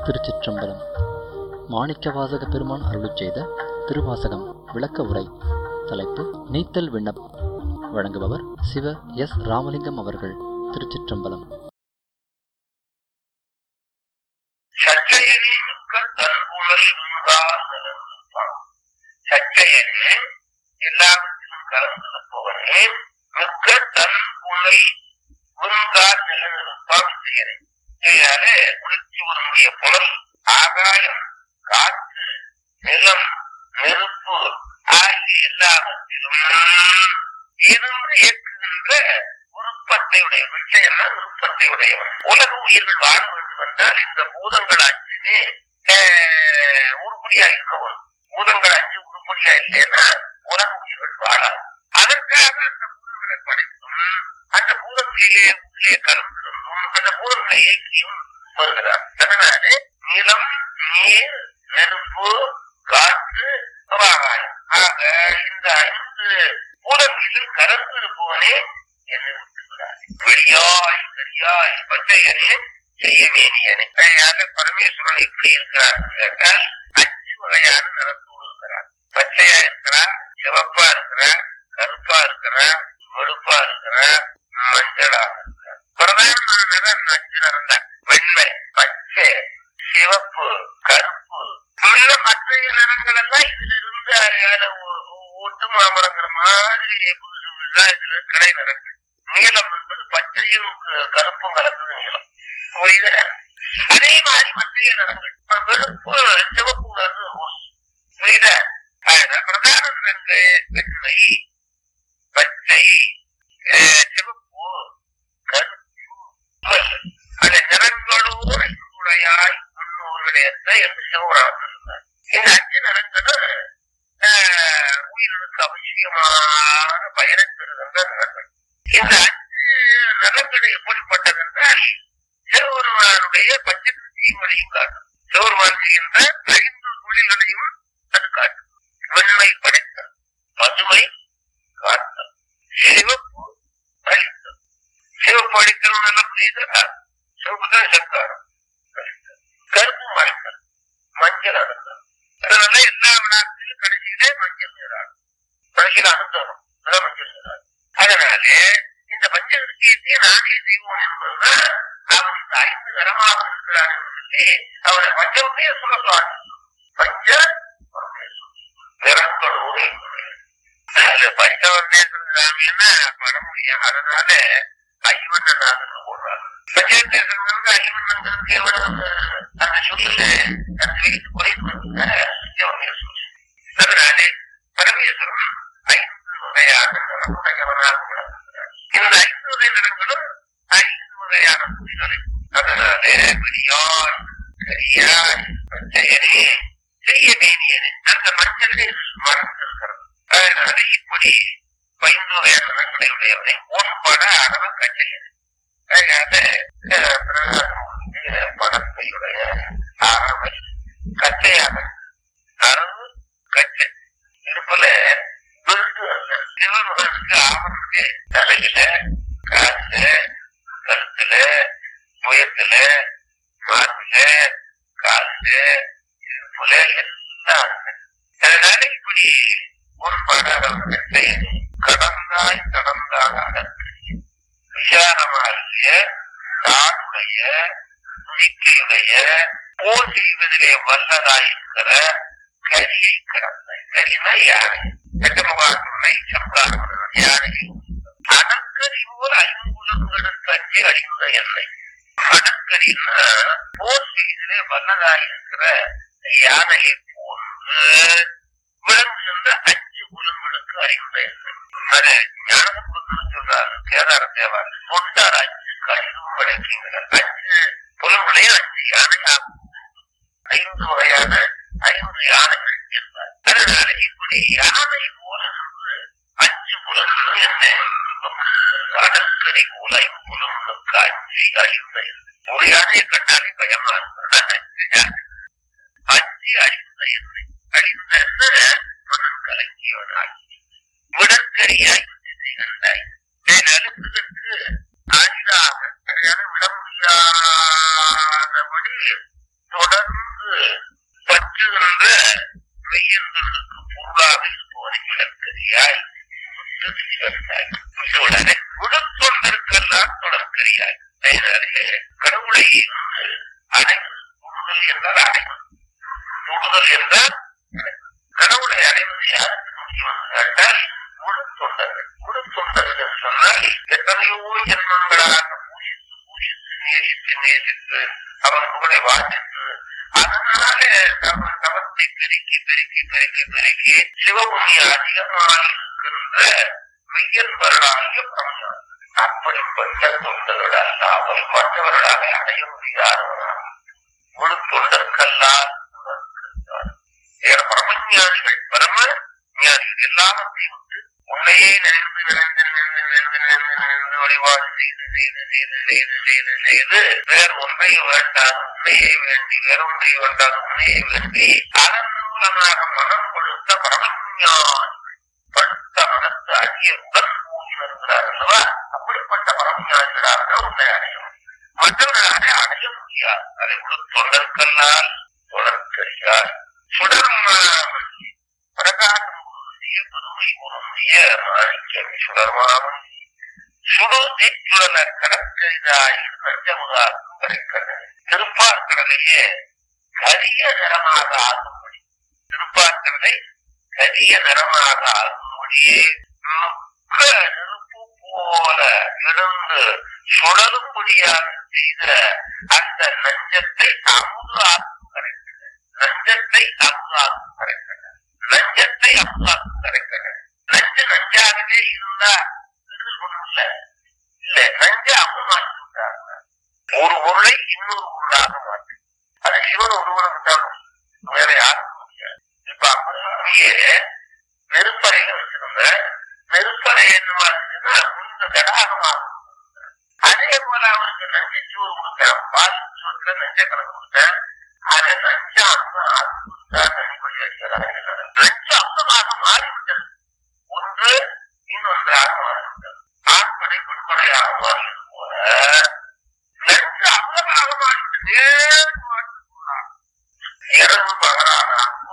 திருச்சிற்றம்பலம் மாணிக்கவாசக பெருமான் அருளிச் செய்த திருவாசகம் விளக்க உரை தலைப்பு நீத்தல் விண்ணப் வழங்குபவர் சிவ எஸ் ராமலிங்கம் அவர்கள் திருச்சிற்றம்பலம் சச்சையனே மிக்க தன்புணல் உண்டால் நிலநிற்பான் சச்சையனே எல்லாவற்றிலும் கலந்து நிற்பவனே மிக்க தன்புணல் உருங்கால் நிலநிற்பான் செயலை இதையாலே குளிர்ச்சி உருங்கிய புனல் ஆகாயம் காற்று நிலம் நெருப்பு ஆகிய எல்லாவற்றிலும் இருந்து இயக்குகின்ற விருப்பத்தையுடைய விஷயம்னா விருப்பத்தையுடையவன் உலக உயிர்கள் வாழ வேண்டும் என்றால் இந்த பூதங்கள் அஞ்சுமே ஆஹ், உருப்படியா இருக்கவும் பூதங்கள் அஞ்சு உருப்படியா இல்லைன்னா உலக உயிர்கள் வாழாது அதற்காக அந்த பூதங்களை படைத்தும் அந்த பூதங்களிலே உள்ளே கலந்திருந்தும் அந்த பூதங்களை இயக்கியும் வருகிறார் அதனாலே நிலம் நீர் நெருப்பு காற்று ஆகாயம் ஆக இந்த ஐந்து பூதங்களிலும் கலந்து இருப்பவனே என்னை விட்டுவிடாது வெளியாய் பெரியாய் பச்சையனே செய்யவேனியனே ஆக பரமேஸ்வரன் எப்படி இருக்கிறார் கேட்டால் அஞ்சு வகையான நிறத்தோடு இருக்கிறார் பச்சையா இருக்கிறார் சிவப்பா இருக்கிறார் கருப்பா இருக்கிறார் வெளுப்பா இருக்கிறார் மஞ்சளா இருக்கிறார் பிரதானமான நிறம் அஞ்சு நிறம் தான் வெண்மை பச்சை சிவப்பு கருப்பு உள்ள மற்ற நிறங்கள் எல்லாம் இதுல இருந்து அழகான ஒ- ஒ- ஒட்டு மாமரங்கிற மாதிரி புதுசு புதுசா இதுல கிளை நிறங்கள் நீலம் என்பது பச்சையும் க- கருப்பும் கலந்தது நீலம் புரியுதா அதே மாதிரி மற்ற நிறங்கள் இப்ப வெளுப்பு சிவப்புங்கிறது ரோஸ் புரியுதா அதனால பிரதான நிறங்கள் வெண்மை பச்சை அஹ், சிவப்பு கருப்பு வெள்ளை. அந்த நிறங்களோடு உடையாய் முன்னோர்களுடையத்த என்று சிவபுராணத்தில் இருந்தார் இந்த அஞ்சு நிறங்களும் ஆஹ், உயிர்களுக்கு அவசியமான பயனை தருகின்ற நிறங்கள் இந்த அஞ்சு நிறங்கள் எப்படிப்பட்டது என்றால் சிவபெருமானுடைய பஞ்சகத்தையும் காட்டும் சிவபெருமான் செய்கின்ற ஐந்து தொழில்களையும் அது காட்டும் வெண்மை படைத்தல் பசுமை காத்தல் சிவப்பு அழித்தல் சிவப்பு அடித்தல் நல்ல புரியுதா சிவப்பு தான் சங்காரம் கருப்பு மறைத்தல் மஞ்சள் அணுத்தல் அதனால எல்லா விழாக்களிலும் கடைசியிலே மஞ்சள் நீராடும் கடைசியில் அணுத்தரும் அதான் மஞ்சள் நீராடும் அதனாலே இந்த மஞ்சள் விஷயத்தை நானே செய்வோம் என்பதுதான் அவன் இந்த ஐந்து நிறமாக இருக்கிறான் என்று சொல்லி அவனை பஞ்சமே சொல்ல சுவாமி பஞ்ச நிறங்களோடு அது பஞ்சவர்ணேஸ்வர சாமின்னா பட முடியும் அதனால ஐவண்ணனாக போடுறாங்க பஞ்சவர்ணேஸ்வரனுக்கு ஐவண்ணங்கிறது எவ்வளவு அந்த சொல்லுல அந்த வயசு குறைந்து பஞ்சவர்ணேஸ்வரன் அதனாலே பரமேஸ்வரன் ஐந்து வகையான நிறமுடையவனாக விளங்குகிறார் இந்த ஐந்து வகை நிறங்களும் ஐந்து வகையான துணிகளை அதனாலே பெரியார் கரியார் பச்சையனே செய்ய வேண்டியது அந்த மஞ்சளில் மறந்திருக்கிறது அதனால இப்படி ஐந்து வகையான நிறங்களை உடையவனை ஒன்பட அளவு கச்சையது அதனால அஹ், பிரதான படத்தையுடைய அறவை கச்சையாக அரவு கச்சை இருப்பல விருது அல்ல சிவபெருமானுக்கு ஆவணத்துக்கு தலையில காசுல கருத்துல புயத்துல மார்பில காசுல இருப்புல எல்லாம் இருக்கு. அதனால இப்படி ஒரு பாடகத்தை கடந்தாய் கடந்தாக அகற்றி விசாரமாகிய தானுடைய துணிக்கையுடைய போர் செய்வதிலே வல்லதாயிருக்கிற கரியை கடந்தாய் கரினா யானை கட்டமுகாசுரனை சம்பாரமன் யானை அடக்கரி போல் ஐம்புலங்களுக்கு அஞ்சு அழிந்த எண்ணெய் அடக்கரின்னா போர் செய்வதிலே வல்லதாயிருக்கிற யானையை போன்று விளங்குகின்ற அஞ்சு புலன்களுக்கு அறிந்த எண்ணெய் அது ஞானசம்பந்தம் சொல்றாரு கேதார தேவார் தொண்டார் அஞ்சு கழிவும் கிடைக்கின்றன அஞ்சு புலன்களையும் அஞ்சு யானையாகும் ஐந்து வகையான ஐந்து யானைகள் என்பார் அதனால இப்படி யானை போல இருந்து அஞ்சு புலன்களும் என்ன அடக்கரை போல ஐம்புலங்களுக்கு அஞ்சு அழிந்த எண்ணெய். ஒரு யானையை கண்டாலே பயமா இருக்கும் அஞ்சு யானை அஞ்சு அழிந்த எண்ணெய் அழிந்த எண்ணெய் மனம் கலங்கியவனாகி விடற்கரியாய் கண்டாய் அதனால இதற்கு அரிதாக விட முடியாதபடி தொடர்ந்து பற்றுகின்ற மெய்யந்தர்களுக்கு பொருளாக இருப்பவனை விளக்கறியாய் விட்டுவிடாதே விடுத்தொண்டிருக்கெல்லாம் தொடர்கறியாய் அதனாலே கடவுளை அடைவது தொடுதல் என்றால் அடைவது தொடுதல் என்றால் கடவுளை அடைவது யாருக்கு முடியும் கேட்டால் விடுத்தொண்டர்கள் விடுத்தொண்டர்கள் என்று சொன்னால் எத்தனையோ ஜென்மங்களாக பூஜித்து பூஜித்து நேசித்து நேசித்து அவன் புகழை வாசித்து அதனால அவன் தவத்தை பெருக்கி பெருக்கி பெருக்கி பெருக்கி சிவபுண்ணிய அதிகமாக இருக்கின்ற மெய்யன்பர்களாகிய பிரமணம் அப்படிப்பட்ட தொண்டர்களால் அவர் மற்றவர்களாக அடைய முடியாதவர்களாக முழு தொண்டர்களால் பரமஞானிகள் பரம ஞானிகள் எல்லாவற்றையும் விட்டு உன்னையே நினைந்து நினைந்து நினைந்து நினைந்து நினைந்து நினைந்து வழிபாடு செய்து செய்து செய்து செய்து செய்து செய்து வேற ஒன்றை வேண்டாது உன்னையே வேண்டி வேறொன்றை வேண்டாது உன்னையே வேண்டி அதன் மூலமாக மனம் கொடுத்த பரமஞானி படுத்த மனத்து அழிய உடன் கூடி வருகிறார் அல்லவா அப்படிப்பட்ட பரமஞானிகளாக உன்னை அடையும் மற்றவர்களாலே அடைய முடியாது அதை விட தொண்டர்களால் தொடர்கறியார் சுடர்மாமணி பிரகாசம் பொருந்திய பெருமை பொருந்திய மாணிக்கம் சுடர்மாமணி சுடுதி சுடல கடற்கரிதாய் நஞ்சமுகாக்கும் கிடைக்கிறது திருப்பார்கடலையே கரிய நிறமாக ஆகும்படி திருப்பார்கடலை கரிய நிறமாக ஆகும்படியே முக்க நெருப்பு போல இருந்து சுடலும்படியாக செய்த அந்த நஞ்சத்தை அமுதாக்கும் கரைக்கிறது நஞ்சத்தை அமுதாக்கும் கரைக்கிறது நஞ்சத்தை அமுதாக்கும் கரைக்கிறது நஞ்சு நஞ்சாகவே இருந்தா விடுதல் ஒண்ணும் இல்ல இல்ல நஞ்ச அமுதமாக்கி விட்டாங்க ஒரு பொருளை இன்னொரு பொருளாக மாற்றி அது சிவன் ஒருவனுக்கு தான் வேற யாருக்கும் முடியாது இப்ப அப்படியே நெருப்பறையில வச்சிருந்த நெருப்பறை என்னவா இருந்துச்சுன்னா முழுக்க தடாகமாக அதே போல அவருக்கு நஞ்சு சோறு கொடுத்தேன் பால் சோறுல நஞ்ச கலந்து கொடுத்தேன் அதை நஞ்ச அம்சம் தனிப்படி வைக்கிறாங்க நஞ்ச அம்சமாக மாறிவிட்டது ஒன்று இன்னொன்றாக மாறிவிட்டது ஆண்படை பெண்படையாக மாறியது போல நஞ்சு அம்சமாக மாறிவிட்டு நேர் மாற்றிக்கொள்ளார் இரவு பகலாக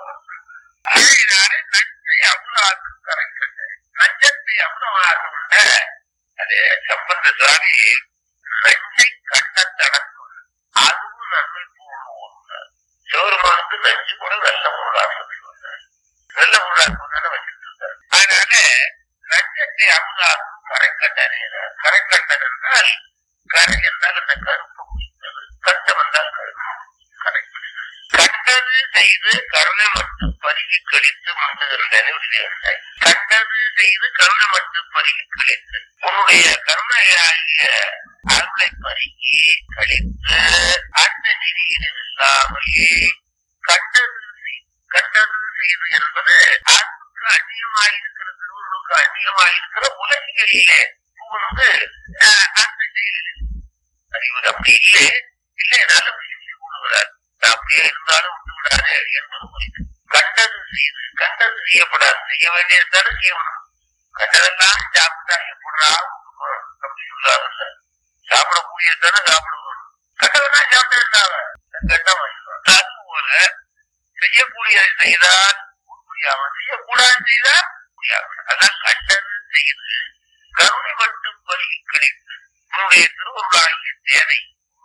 அதனாலே நஞ்சை அமுதாக்கு கரைக்கட்டு நஞ்சத்தை அமுதமாக விட அது சம்பந்த சுவாமி நஞ்சை கண்டத்தடக்கும் அதுவும் நன்மை பொருள் சிவருமானுக்கு நஞ்சு கூட நல்ல பொருளாக சொல்லுவார் நல்ல பொருளாக வச்சுட்டு இருக்காரு அதனால நஞ்சத்தை அமுதாக்கும் கரைக்கண்டனே கரைக்கண்டன் என்றால் கரை என்றால் அந்த கருப்பு குறித்தது கண்டம் என்றால் கருப்பு கரை கண்டது செய்து கருணை மட்டும் பருகி கழித்து முந்துகின்றன கண்டது செய்து கருணை மட்டும் பருகி கழித்து உன்னுடைய கருணையாகிய அருளை பருகி கழித்து அந்த நிதியில் இல்லாமலே கண்டது செய்- கண்டது செய்து என்பது அன்புக்கு அந்நியமாயிருக்கிற திருவள்ளுக்கு அந்நியமாயிருக்கிற உலகிலே புகுந்து அஹ், அந்த செயலில் அறிவது அப்படி இல்லை இல்லை என்னால முயற்சி கூடுகிறார் அப்படியே இருந்தாலும் விட்டு விடாதே என்பது குறித்து கண்டது செய்து கண்டது செய்யப்படாது செய்ய வேண்டியதுதானே செய்யணும் கண்டதெல்லாம் சாப்பிட்டா எப்படா அப்படி சொல்லாதுல்ல சாப்பிடக்கூடியதானே சாப்பிடுவோம் கண்டதெல்லாம் சாப்பிட்டா கண்டம் அது போல செய்யக்கூடியதை செய்தால் முடியாமல் செய்யக்கூடாது செய்தால் முடியாது அதான் கண்டது செய்து கருணை மட்டும் பருகி கிடைத்து உன்னுடைய திருவருளாகிய தேவை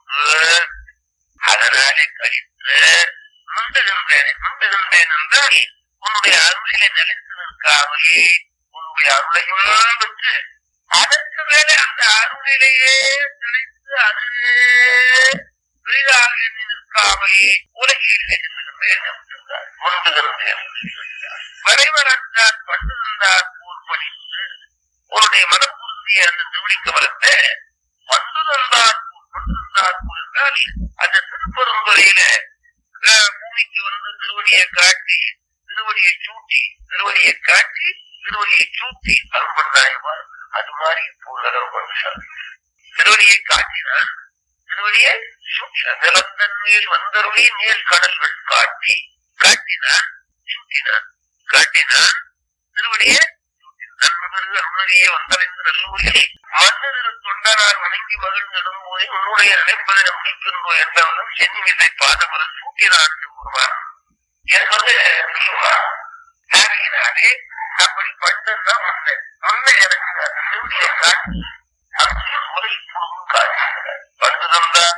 அதனாலே கழித்து முந்துகின்றேன் முந்துகின்றேன் என்றால் உன்னுடைய அருளிலே நிலைத்து நிற்காமலே உன்னுடைய அருளையும் பெற்று அதற்கு மேலே அந்த அருளிலேயே நிலைத்து அதுவே பெரிதாக எண்ணி நிற்காமலே உலகில் நிறுத்துகின்றேன் என்றார் முந்துகின்றேன் விரைவரத்தார் பண்டிருந்தார் போர் பணித்து உன்னுடைய மனம் புரிந்திய அந்த திருவடிக்கு வளர்த்த வந்து தந்தார் போல் கொண்டிருந்தார் போல் என்றால் அந்த திருப்பெருந்துறையில அஹ், பூமிக்கு வந்து திருவடியை காட்டி திருவடியை சூட்டி திருவடியை காட்டி திருவடியை சூட்டி அருள் பண்றாங்க அது மாதிரி இப்போ மனுஷன் திருவடியை காட்டினான் திருவடியை சூட்டினான் நிலந்தன் மேல் வந்தருளி நீல் கடல்கள் காட்டி காட்டினான் சூட்டினான் காட்டினான் திருவடியை நன்மபெரு அருணறிய வந்தடைந்த நல்லூரில் மன்னிரு தொண்டனார் வணங்கி மகிழ்ந்திடும் போது உன்னுடைய நினைப்பதை முடிக்கின்றோம் என்றவனும் சென்னி மீதை பாதமர சூட்டினான் கூறுவார் என்பது புரியுமா? ஆகையினாலே அப்படி பண்ணதான் முன்ன முன்ன எனக்கு அந்த சிறுதியை காட்டி அந்த முறை இப்பொழுதும் காட்டுகிறார் பண்டு தந்தார்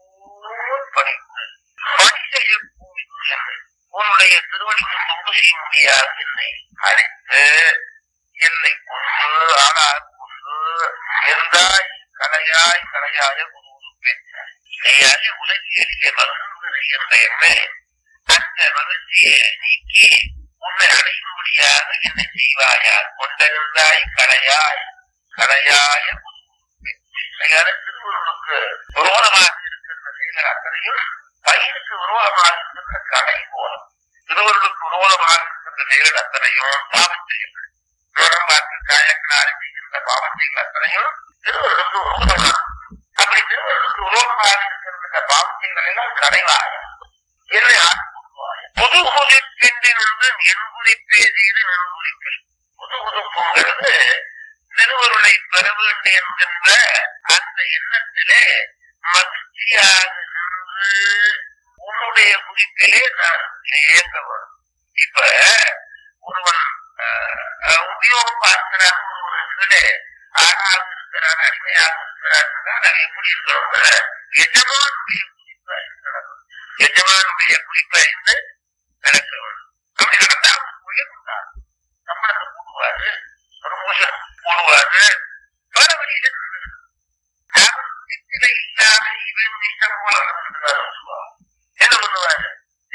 பணித்து பணி செய்ய பூமிக்கு உன்னுடைய திருவடிக்கு தொண்டு செய்ய முடியாது என்னை அழைத்து என்னை கொண்டு ஆளாக கொண்டு எந்தாய் கலையாய் கலையாய குரு பெற்றார் இதையாலே உலகியலிலே மகிழ்ந்து என்ற எண்ணை அந்த மகிழ்ச்சியை நீக்கி உன்னை அடையும்படியாக என்ன செய்வாயா கொண்டிருந்தாய் கலையாய் கலையாய கையால திருவருளுக்கு விரோதமாக இருக்கின்ற செயல்கள் அத்தனையும் பயிருக்கு விரோதமாக இருக்கின்ற கடை போலும் திருவருளுக்கு விரோதமாக இருக்கின்ற செயல்கள் அத்தனையும் பாவச் செயல்கள் விவரமாக்கு காயங்களால் செய்கின்ற பாவச் செயல்கள் அத்தனையும் திருவருளுக்கு விரோதமாக அப்படி திருவருளுக்கு விரோதமாக இருக்கின்ற பாவச் செயல்கள் எல்லாம் கடைவாக என்னை ஆட்கொள்வாய் புது புதுப்பின்றிருந்து நென்புரிப்பே செய்து நென்புரிப்பில் புது புதுப்புங்கிறது திருவருளை பெற வேண்டும் என்கின்ற அந்த எண்ணத்திலே மகிழ்ச்சியாக நின்று உன்னுடைய குறிப்பிலே நான் இயங்க வேணும் இப்ப ஒருவன் ஆஹ், உபயோகம் பார்க்கிறான் ஒருவனுக்கு ஆணாக இருக்கிறான் அடிமையாக இருக்கிறான் நான் எப்படி இருக்கணும்னா எஜமானுடைய குறிப்பா இருக்கணும் எஜமானுடைய குறிப்பை அறிந்து நடக்க வேண்டும் அப்படி நடந்தா அவனுக்கு உயர்வு உண்டாகும் சம்பளத்தை கூடுவாரு ப்ரமோஷன் போடுவாரு பல வழியில அவன் வீட்டில இல்லாத இவன் இஷ்டம் போல நடந்துட்டு சொல்லுவான் என்ன பண்ணுவாரு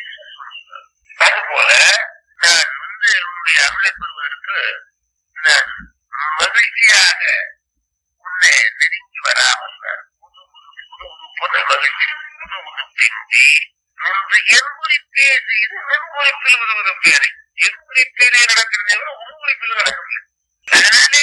அது போல நான் வந்து உன்னுடைய அருளை பெறுவதற்கு நான் மகிழ்ச்சியாக உன்னை நெருங்கி வராமல் நான் புது புது புது புது புது மகிழ்ச்சி புது புது பிந்தி நின்று என் குறிப்பே செய்து நன் குறிப்பில் உதவுது பேரை என் குறிப்பிலே நடக்கிறதே விட உன் குறிப்பில் நடக்கவில்லை அதனாலே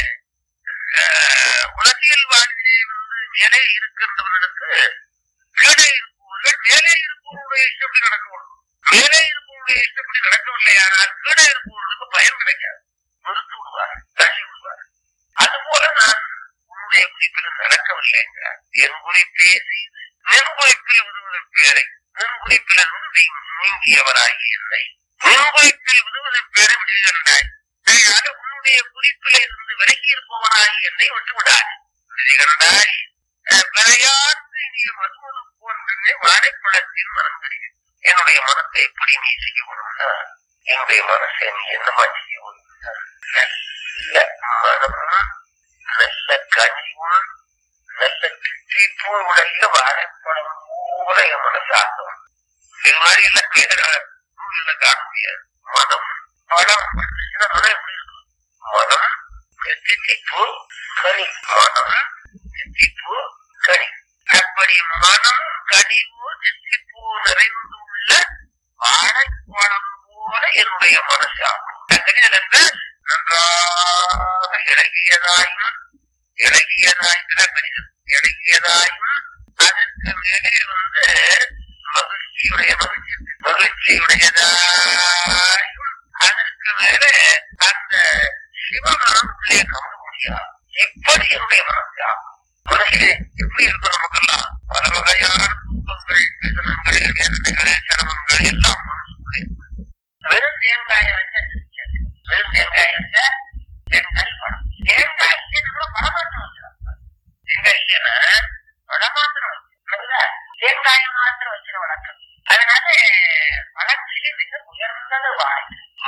ஆஹ், உலகியல் வாழ்விலே வந்து மேலே இருக்கின்றவர்களுக்கு கீழே இருப்பவர்கள் மேலே இருப்பவருடைய இஷ்டப்படி நடக்கணும் மேலே இருப்பவருடைய இஷ்டப்படி நடக்கவில்லையானால் கீழே இருப்பவர்களுக்கு பயன் கிடைக்காது நிறுத்தி விடுவார் தள்ளி விடுவார் அதுபோல நான் உன்னுடைய குறிப்பில் நடக்கவில்லை என்றார் என் குறிப்பே செய்து என் குறிப்பில் விடுவதன் பேரை என் குறிப்பில் நீ நீங்கியவராகி என்னை என் குறிப்பில் விடுவதன் பேரை விடுகின்றாய் அதனால உன்னுடைய குறிப்பில் இருந்து விலகி இருப்பவனாகி என்னை விட்டு விடாது விடுகின்றாய் விளையாட்டு நீ மதுமது போன்றே வாழைப்பழத்தில் மனம் தெரியும் என்னுடைய மனத்தை எப்படி நீ செய்ய வேணும்னா என்னுடைய மனசை நீ என்னமா செய்ய வேணும்னா நல்ல மனம் நல்ல கனிவும் நல்ல திட்டிப்பு உடைய வாழைப்பழம் போல என் மனசு ஆகும் இது மாதிரி எல்லாம் வேற நூல்ல காண முடியாது மனம் பழம் வந்துச்சுன்னா மனம் எப்படி இருக்கும் மனம் திட்டிப்பு கனி மனம் திட்டிப்பு கனி அப்படி மனம் கனிவு திட்டிப்பு நிறைந்துள்ள வாழைப்பழம் போல என்னுடைய மனசு ஆகும் கனிதல் என்றால் நன்றாக இழகியதாயும் இழகியதாயும் கணிதம் இழகியதாயும் அதற்கு மேலே வந்து மகிழ்ச்சியுடைய மகிழ்ச்சி மகிழ்ச்சியுடையதாயும் அதற்கு மேலே அந்த சிவமனம் உள்ளே கவர முடியாது இப்படி என்னுடைய மனசு ஆகும் மனசிலே எப்படி இருக்கும் நமக்கெல்லாம் பல வகையான துன்பங்கள் வேதனங்கள் வேதனைகள் சிரமங்கள் எல்லாம் மனசுக்குள்ளே வெறும் தேங்காயை வச்ச வெறும் தேங்காயை வச்ச தேங்காய் படம் தேங்காய் இல்லைன்னா படமாற்றம் வச்சிருக்காங்க தேங்காய் இல்லைன்னா படமாத்திரம் வச்சிருக்காங்க தேங்காயை மாத்திரம் வச்சிட வழக்கம் அதனால வளர்ச்சியிலே மிக உயர்ந்தது வாய்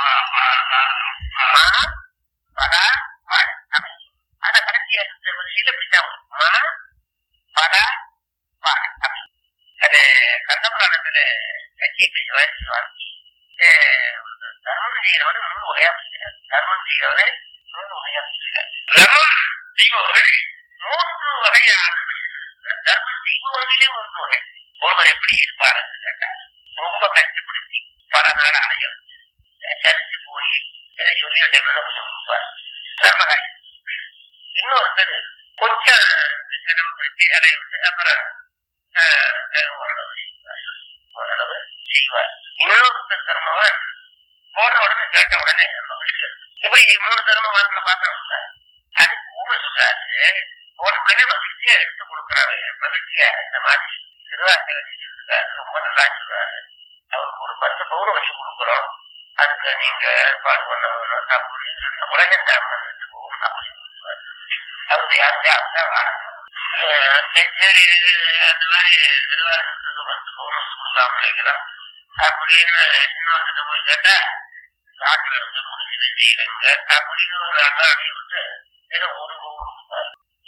மா, பர, வாழை. அமையும். ஆனா கடைசியா இருந்த வரிசையில இப்படித்தான் வரும். மா, பர, வாழை. அமையும். அது கண்ணபுராணத்துல கட்சி சுவாமி தர்மம் செய்கிறவரு மூணு வகையா பிரிக்கிறார் தர்மம் செய்கிறவரு மூணு வகையா பிரிக்கிறார் தர்மம் செய்பவர்கள் மூன்று வகையான மனிதர்கள். தர்மம் செய்பவர்களே மூன்று வகை ஒருவர் எப்படி இருப்பாருன்னு கேட்டார் ரொம்ப கஷ்டப்படுத்தி பல நாள் அலைய வச்சு சரிச்சு போய் இதை சொல்லிட்டு கொஞ்சம் கொடுப்பார் தர்மகாரி இன்னொருத்தர் கொஞ்சம் சிரமப்படுத்தி அதை விட்டு அப்புறம் ஆஹ், ஆஹ், ஓரளவு செய்வார் ஓரளவு செய்வார் இன்னொருத்தர் தர்மவன் போன உடனே கேட்ட உடனே மகிழ்ச்சி இப்படி மூணு தர்மவான்களை பார்த்தோம் அதுக்கு ஊமை கொடுத்தாரு போன உடனே மகிழ்ச்சியா எடுத்து கொடுக்குறாரு மகிழ்ச்சியா இந்த மாதிரி திருவாசகம் செஞ்சிருக்காரு ரொம்ப நல்லா சொல்றாரு அவருக்கு ஒரு பத்து பவுன் வச்சு கொடுக்குறோம் அதுக்கு நீங்க ஏற்பாடு பண்ண வேணும் அப்படின்னு சொன்ன உடனே தாமன் வச்சு போகணும் அப்படின்னு சொல்லுவாரு. அவருக்கு யாருக்கு அவர்தான் வாழணும் சரி அந்த மாதிரி திருவாரூருக்கு பத்து பவுன் வச்சு கொடுக்காம இருக்கிறோம் அப்படின்னு இன்னொருத்த போய் கேட்டா காட்டுல வந்து முடிஞ்சதை செய்யுங்க அப்படின்னு ஒரு அண்ணா அடி விட்டு ஏதோ ஒரு பவுன் கொடுத்தாரு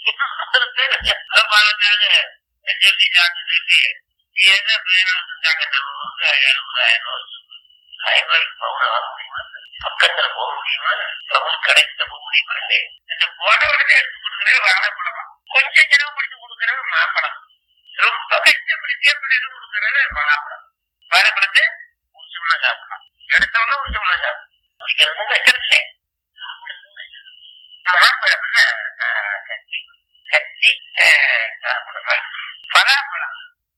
பாலக்காக சொல்லி சாப்பிட்டு சொல்லி ஏதோ வேணும் செஞ்சாங்க நம்ம வந்து எழுபதாயிரம் ரூபாய் ஆயிரம் ரூபாய்க்கு பவுன வாங்க முடியுமா பக்கத்துல போக முடியுமா உங்களுக்கு கடைசியில போக முடியுமா இல்லையே இந்த போன உடனே எடுத்து கொடுக்குறது வாழைப்பழம் கொஞ்சம் செலவு பிடிச்சு கொடுக்குறது மாப்பழம் ரொம்ப கஷ்டப்படுத்தி எப்படி எடுத்து கொடுக்குறது பலாப்பழம் வாழைப்பழத்தை உச்சம்னா சாப்பிடலாம் எடுத்தவொடனே உச்சம்னா சாப்பிடலாம் குடிக்கிறதும் கஷ்டம் இல்லை மாம்பழம்னா ஆஹ், கத்தி கத்தி ஆஹ், சாப்பிடலாம் பலாப்பழம்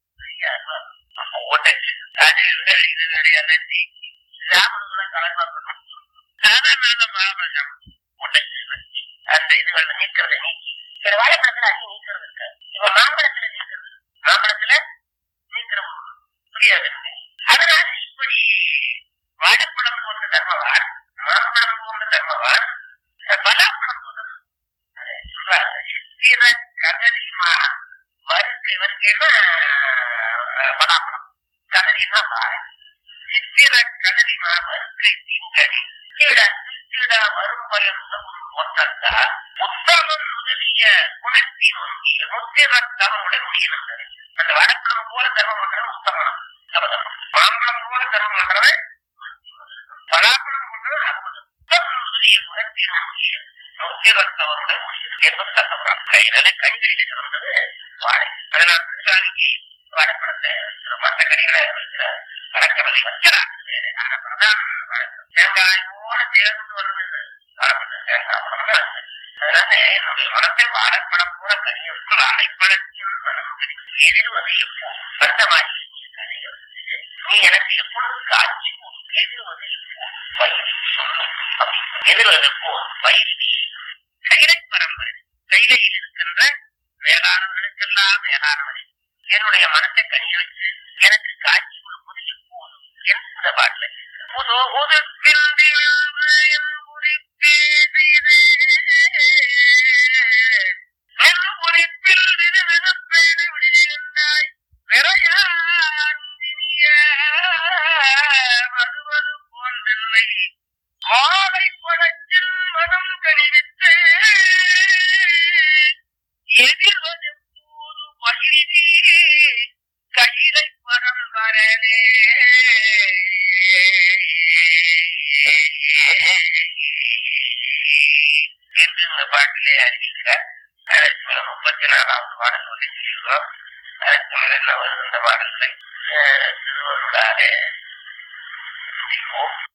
உடச்சு அது இது கிடையாது சாப்பிடுறதுலாம் கலந்து வந்துடும் சாதாரண பலாப்பழம் சாப்பிடும் உடச்சு வச்சு அந்த இதுகள் நீக்கிறது நீக்கி சில வாழைப்பழத்துல அடி நீக்கிறது இருக்கு இப்ப மாம்பழத்துல நீக்கிறது மாம்பழத்துல நீக்கிறது புரியாது எனக்கு. அதனால இப்படி வாழைப்பழம் போன்ற தர்மவான் மாம்பழம் போன்ற தர்மவான் பலாப்பழம் போன்றது அதை சொல்றாங்க சித்திர கதலிமா வருக்கு இவருக்குன்னா பலாப்பழம் கதலினா வாழை சித்திர கதலிமா வறுக்கை திங்கடி சித்திட சித்திட வரும் ஒன்றத்தால் உத்தமம் முதலிய குணத்தின் ஒன்றிய முத்திரத்தமமுடைய முடியணும் அந்த வடப்பழம் போல தர்மம் பண்றது உத்தமனம் சபதம் மாம்பழம் போல தர்மம் பண்றது பலாப்பழம் பண்றது அற்புதம் உத்தமம் முதலிய குணத்தின் ஒன்றிய முத்திரத்தவருடைய முடியும் என்பது சத்தம் கையினால கனிகளில சிறந்தது வாழை அதனால் திருசாமிக்கு வாழைப்பழத்தை வைக்கிறோம். மற்ற கனிகளை வைக்கிற வழக்கவதை வைக்கிறார் வேற. ஆனா பிரதான வழக்கம் தேங்காயோட சேர்ந்து வருது வாழைப்பழம் தேங்காய் பழம் தான். அதனால என்னுடைய மனத்தை வாழைப்பழம் போல கனியை வைக்க வாழைப்பழத்தின் மனம் எதிர்வது எப்போ அந்த மாதிரி கனிகள் நீ எனக்கு எப்பொழுது காட்சி கொடு. எதிர்வது எப்போ பயிர் சொல்லும் அப்படி. எதிர்வது எப்போ பயிர் கைலை பரம்பரை கைலையில் இருக்கின்ற மேலானவர்களுக்கெல்லாம் மேலானவரை என்னுடைய மனத்தை கனிய வச்சு எனக்கு காட்சி கொடுப்பது எப்போது என்று இந்த பாட்டுல புது உதப்பில் திகழ்ந்து என் குறிப்பே செய்து என் குறிப்பில் நிறுவனப்பேன விடுகின்றாய் விரையாண்டினிய வருவது போன்றென்னை மாலை படத்தில் மனம் கணிவித்து எதிர்வது போது பகிர்ந்தே கையிலை பரம்பரனே என்று இந்த பாட்டிலே அறிவிக்கிறார் அதற்கு மேல முப்பத்தி நாலாவது பாடல் சொல்லி சொல்கிறோம் அதற்கு மேல என்ன வருது இந்த பாடல்களை திருவருளாலே